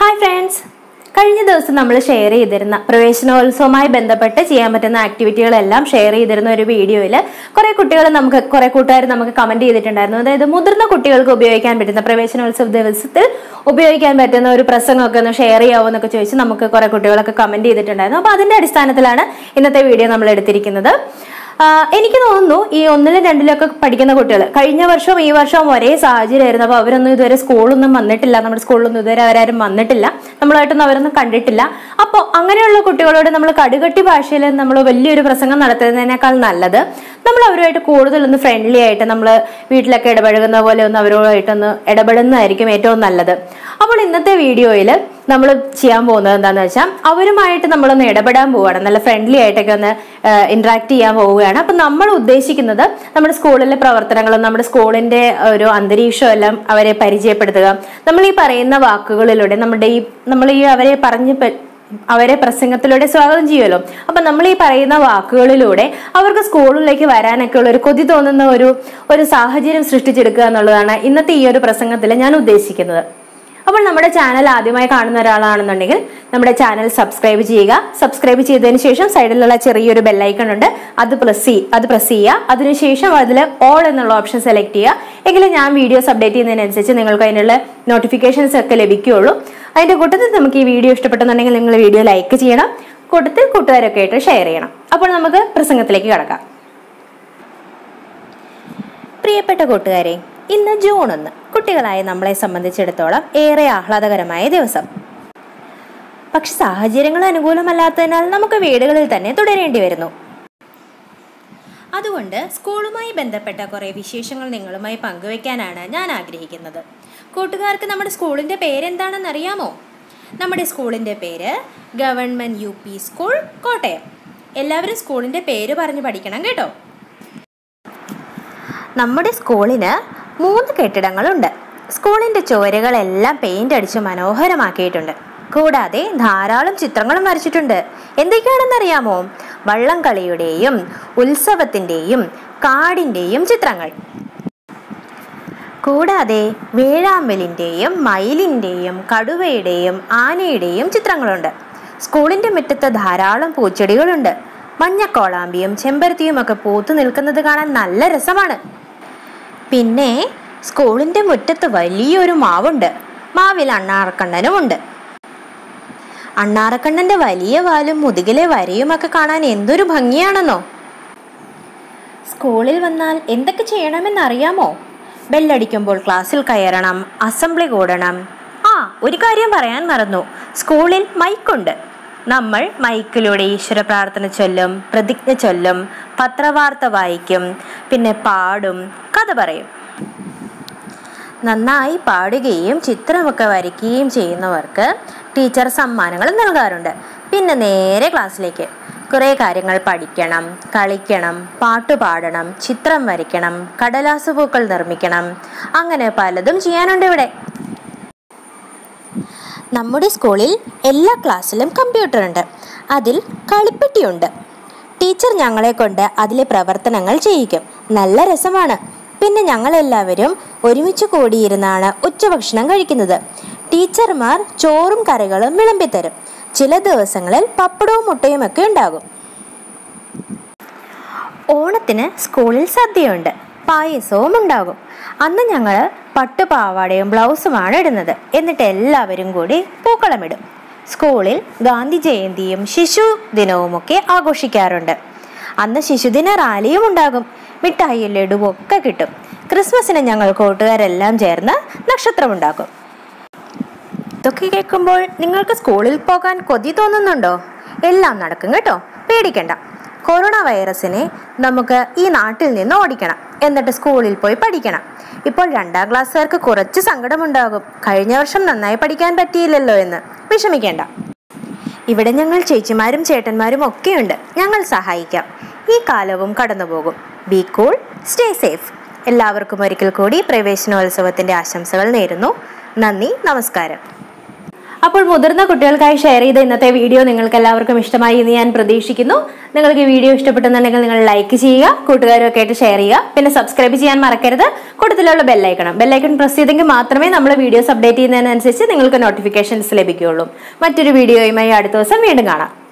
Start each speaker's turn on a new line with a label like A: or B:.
A: hi friends കഴിഞ്ഞ ദിവസം നമ്മൾ ഷെയർ ചെയ്തിരുന്ന പ്രവേശനോത്സവവുമായി ബന്ധപ്പെട്ട് ചെയ്യാൻ പറ്റുന്ന ആക്ടിവിറ്റികളെല്ലാം ഷെയർ ചെയ്തിരുന്ന ഒരു വീഡിയോയിൽ കുറെ കുട്ടികൾ നമുക്ക് കുറെ കൂട്ടുകാർ നമുക്ക് കമന്റ് ചെയ്തിട്ടുണ്ടായിരുന്നു അതായത് മുതിർന്ന കുട്ടികൾക്ക് ഉപയോഗിക്കാൻ പറ്റുന്ന പ്രവേശനോത്സവ ദിവസത്തിൽ ഉപയോഗിക്കാൻ പറ്റുന്ന ഒരു പ്രസംഗമൊക്കെ ഒന്ന് ഷെയർ ചെയ്യാവോ എന്നൊക്കെ ചോദിച്ച് നമുക്ക് കുറെ കുട്ടികളൊക്കെ കമന്റ് ചെയ്തിട്ടുണ്ടായിരുന്നു അപ്പോൾ അതിന്റെ അടിസ്ഥാനത്തിലാണ് ഇന്നത്തെ വീഡിയോ നമ്മൾ എടുത്തിരിക്കുന്നത് ആ, എനിക്ക് തോന്നുന്നു ഈ ഒന്നിലും രണ്ടിലൊക്കെ പഠിക്കുന്ന കുട്ടികൾ കഴിഞ്ഞ വർഷവും ഈ വർഷവും ഒരേ സാഹചര്യമായിരുന്നു അപ്പോൾ അവരൊന്നും ഇതുവരെ സ്കൂളൊന്നും വന്നിട്ടില്ല നമ്മുടെ സ്കൂളിലൊന്നും ഇതുവരെ അവരാരും വന്നിട്ടില്ല നമ്മളായിട്ടൊന്നും അവരൊന്നും കണ്ടിട്ടില്ല അപ്പോൾ അങ്ങനെയുള്ള കുട്ടികളോട് നമ്മൾ കടുകട്ടി ഭാഷയിൽ നമ്മൾ വലിയൊരു പ്രസംഗം നടത്തുന്നതിനേക്കാൾ നല്ലത് നമ്മൾ അവരുമായിട്ട് കൂടുതലൊന്ന് ഫ്രണ്ട്ലി ആയിട്ട് നമ്മൾ വീട്ടിലൊക്കെ ഇടപഴകുന്ന പോലെ ഒന്ന് അവരുമായിട്ടൊന്ന് ഇടപെടുന്നതായിരിക്കും ഏറ്റവും നല്ലത് അപ്പോൾ ഇന്നത്തെ വീഡിയോയിൽ നമ്മൾ ചെയ്യാൻ പോകുന്നത് എന്താണെന്ന് വെച്ചാൽ അവരുമായിട്ട് നമ്മളൊന്ന് ഇടപെടാൻ പോവുകയാണ് നല്ല ഫ്രണ്ട്ലി ആയിട്ടൊക്കെ ഒന്ന് ഇന്ററാക്ട് ചെയ്യാൻ പോവുകയാണ് അപ്പം നമ്മൾ ഉദ്ദേശിക്കുന്നത് നമ്മുടെ സ്കൂളിലെ പ്രവർത്തനങ്ങളും നമ്മുടെ സ്കൂളിന്റെ ഒരു അന്തരീക്ഷവും എല്ലാം അവരെ പരിചയപ്പെടുത്തുക നമ്മൾ ഈ പറയുന്ന വാക്കുകളിലൂടെ നമ്മുടെ ഈ നമ്മൾ ഈ അവരെ പറഞ്ഞ് പ- അവരെ പ്രസംഗത്തിലൂടെ സ്വാഗതം ചെയ്യുമല്ലോ അപ്പൊ നമ്മൾ ഈ പറയുന്ന വാക്കുകളിലൂടെ അവർക്ക് സ്കൂളിലേക്ക് വരാനൊക്കെ ഉള്ള ഒരു കൊതി തോന്നുന്ന ഒരു ഒരു സാഹചര്യം സൃഷ്ടിച്ചെടുക്കുക എന്നുള്ളതാണ് ഇന്നത്തെ ഈ ഒരു പ്രസംഗത്തിൽ ഞാൻ ഉദ്ദേശിക്കുന്നത് അപ്പോൾ നമ്മുടെ ചാനൽ ആദ്യമായി കാണുന്ന ഒരാളാണെന്നുണ്ടെങ്കിൽ നമ്മുടെ ചാനൽ സബ്സ്ക്രൈബ് ചെയ്യുക സബ്സ്ക്രൈബ് ചെയ്തതിന് ശേഷം സൈഡിലുള്ള ചെറിയൊരു ബെല്ലൈക്കൺ ഉണ്ട് അത് പ്രസ് അത് പ്രസ് ചെയ്യുക അതിനുശേഷം അതിൽ ഓൾ എന്നുള്ള ഓപ്ഷൻ സെലക്ട് ചെയ്യുക എങ്കിലും ഞാൻ വീഡിയോസ് അപ്ഡേറ്റ് ചെയ്യുന്നതിനനുസരിച്ച് നിങ്ങൾക്ക് അതിനുള്ള നോട്ടിഫിക്കേഷൻസ് ഒക്കെ ലഭിക്കുകയുള്ളൂ അതിന്റെ കൂട്ടത്തിൽ നമുക്ക് ഈ വീഡിയോ ഇഷ്ടപ്പെട്ടെന്നുണ്ടെങ്കിൽ നിങ്ങൾ വീഡിയോ ലൈക്ക് ചെയ്യണം കൂട്ടത്തിൽ കൂട്ടുകാരൊക്കെ ആയിട്ട് ഷെയർ ചെയ്യണം അപ്പോൾ നമുക്ക് പ്രസംഗത്തിലേക്ക് കടക്കാം പ്രിയപ്പെട്ട കൂട്ടുകാരെ ഇന്ന് ജൂൺ ഒന്ന് കുട്ടികളായ നമ്മളെ സംബന്ധിച്ചിടത്തോളം ഏറെ ആഹ്ലാദകരമായ ദിവസം പക്ഷെ സാഹചര്യങ്ങൾ അനുകൂലമല്ലാത്തതിനാൽ നമുക്ക് വീടുകളിൽ തന്നെ തുടരേണ്ടി വരുന്നു അതുകൊണ്ട് സ്കൂളുമായി ബന്ധപ്പെട്ട കുറേ വിശേഷങ്ങൾ നിങ്ങളുമായി പങ്കുവെക്കാനാണ് ഞാൻ ആഗ്രഹിക്കുന്നത് കൂട്ടുകാർക്ക് നമ്മുടെ സ്കൂളിൻ്റെ പേരെന്താണെന്ന് അറിയാമോ നമ്മുടെ സ്കൂളിൻ്റെ പേര് government U P school Kottayam എല്ലാവരും സ്കൂളിൻ്റെ പേര് പറഞ്ഞ് പഠിക്കണം കേട്ടോ നമ്മുടെ സ്കൂളിന് മൂന്ന് കെട്ടിടങ്ങളുണ്ട് സ്കൂളിന്റെ ചുവരുകളെല്ലാം പെയിന്റ് അടിച്ച് മനോഹരമാക്കിയിട്ടുണ്ട് കൂടാതെ ധാരാളം ചിത്രങ്ങളും വരച്ചിട്ടുണ്ട് എന്തൊക്കെയാണെന്നറിയാമോ വള്ളംകളിയുടെയും ഉത്സവത്തിന്റെയും കാടിന്റെയും ചിത്രങ്ങൾ കൂടാതെ വേഴാമ്പലിന്റെയും മയിലിന്റെയും കടുവയുടെയും ആനയുടെയും ചിത്രങ്ങളുണ്ട് സ്കൂളിന്റെ മുറ്റത്ത് ധാരാളം പൂച്ചെടികളുണ്ട് മഞ്ഞക്കോളാമ്പിയും ചെമ്പരത്തിയും ഒക്കെ പൂത്തു നിൽക്കുന്നത് കാണാൻ നല്ല രസമാണ് പിന്നെ സ്കൂളിന്റെ മുറ്റത്ത് വലിയൊരു മാവുണ്ട് മാവിൽ അണ്ണാറക്കണ്ണനുമുണ്ട് അണ്ണാറക്കണ്ണന്റെ വലിയ വാലും മുതുകിലെ വരയുമൊക്കെ കാണാൻ എന്തൊരു ഭംഗിയാണെന്നോ സ്കൂളിൽ വന്നാൽ എന്തൊക്കെ ചെയ്യണമെന്ന് അറിയാമോ ബെല്ലടിക്കുമ്പോൾ ക്ലാസ്സിൽ കയറണം അസംബ്ലി കൂടണം ആ ഒരു കാര്യം പറയാൻ മറന്നു സ്കൂളിൽ മൈക്കുണ്ട് നമ്മൾ മൈക്കിലൂടെ ഈശ്വര പ്രാർത്ഥന ചൊല്ലും പ്രതിജ്ഞ ചൊല്ലും പത്രവാർത്ത വായിക്കും പിന്നെ പാടും കഥ പറയും നന്നായി പാടുകയും ചിത്രമൊക്കെ വരയ്ക്കുകയും ചെയ്യുന്നവർക്ക് ടീച്ചർ സമ്മാനങ്ങൾ നൽകാറുണ്ട് പിന്നെ നേരെ ക്ലാസ്സിലേക്ക് കുറേ കാര്യങ്ങൾ പഠിക്കണം കളിക്കണം പാട്ട് പാടണം ചിത്രം വരയ്ക്കണം കടലാസ് പൂക്കൾ നിർമ്മിക്കണം അങ്ങനെ പലതും ചെയ്യാനുണ്ട് ഇവിടെ നമ്മുടെ സ്കൂളിൽ എല്ലാ ക്ലാസ്സിലും കമ്പ്യൂട്ടർ ഉണ്ട് അതിൽ കളിപ്പെട്ടിയുണ്ട് ടീച്ചർ ഞങ്ങളെ കൊണ്ട് അതിലെ പ്രവർത്തനങ്ങൾ ചെയ്യിക്കും നല്ല രസമാണ് പിന്നെ ഞങ്ങളെല്ലാവരും ഒരുമിച്ച് കൂടിയിരുന്നാണ് ഉച്ചഭക്ഷണം കഴിക്കുന്നത് ടീച്ചർമാർ ചോറും കറികളും വിളമ്പിത്തരും ചില ദിവസങ്ങളിൽ പപ്പടവും മുട്ടയും ഒക്കെ ഉണ്ടാകും ഓണത്തിന് സ്കൂളിൽ സദ്യയുണ്ട് പായസവും ഉണ്ടാകും അന്ന് ഞങ്ങൾ പട്ടുപാവാടയും ബ്ലൗസുമാണ് ഇടുന്നത് എന്നിട്ട് എല്ലാവരും കൂടി പൂക്കളമിടും സ്കൂളിൽ ഗാന്ധി ജയന്തിയും ശിശു ദിനവുമൊക്കെ ആഘോഷിക്കാറുണ്ട് അന്ന് ശിശുദിന റാലിയും ഉണ്ടാകും മിഠായി ലഡുവും ഒക്കെ കിട്ടും ക്രിസ്മസിന് ഞങ്ങൾ കൂട്ടുകാരെല്ലാം ചേർന്ന് നക്ഷത്രമുണ്ടാക്കും ഇതൊക്കെ കേൾക്കുമ്പോൾ നിങ്ങൾക്ക് സ്കൂളിൽ പോകാൻ കൊതി തോന്നുന്നുണ്ടോ എല്ലാം നടക്കും കേട്ടോ പേടിക്കണ്ട കൊറോണ വൈറസിനെ നമുക്ക് ഈ നാട്ടിൽ നിന്ന് ഓടിക്കണം എന്നിട്ട് സ്കൂളിൽ പോയി പഠിക്കണം ഇപ്പോൾ രണ്ടാം ക്ലാസ്സുകാർക്ക് കുറച്ച് സങ്കടമുണ്ടാകും കഴിഞ്ഞ വർഷം നന്നായി പഠിക്കാൻ പറ്റിയില്ലല്ലോ എന്ന് വിഷമിക്കേണ്ട ഇവിടെ ഞങ്ങൾ ചേച്ചിമാരും ചേട്ടന്മാരും ഒക്കെയുണ്ട് ഞങ്ങൾ സഹായിക്കാം ഈ കാലവും കടന്നുപോകും ബി കൂൾ സ്റ്റേ സേഫ് എല്ലാവർക്കും ഒരിക്കൽ കൂടി പ്രവേശനോത്സവത്തിന്റെ ആശംസകൾ നേരുന്നു നന്ദി നമസ്കാരം അപ്പോൾ മുതിർന്ന കുട്ടികൾക്കായി ഷെയർ ചെയ്ത ഇന്നത്തെ വീഡിയോ നിങ്ങൾക്ക് എല്ലാവർക്കും ഇഷ്ടമായി എന്ന് ഞാൻ പ്രതീക്ഷിക്കുന്നു നിങ്ങൾക്ക് ഈ വീഡിയോ ഇഷ്ടപ്പെട്ടെന്നുണ്ടെങ്കിൽ നിങ്ങൾ ലൈക്ക് ചെയ്യുക കൂട്ടുകാരും ഒക്കെ ആയിട്ട് ഷെയർ ചെയ്യുക പിന്നെ സബ്സ്ക്രൈബ് ചെയ്യാൻ മറക്കരുത് കൂട്ടത്തിലുള്ള ബെല്ലൈക്കണം ബെല്ലൈക്കൺ പ്രസ് ചെയ്തെങ്കിൽ മാത്രമേ നമ്മൾ വീഡിയോസ് അപ്ഡേറ്റ് ചെയ്യുന്നതിനനുസരിച്ച് നിങ്ങൾക്ക് നോട്ടിഫിക്കേഷൻസ് ലഭിക്കുകയുള്ളൂ മറ്റൊരു വീഡിയോയുമായി അടുത്ത ദിവസം വീണ്ടും കാണാം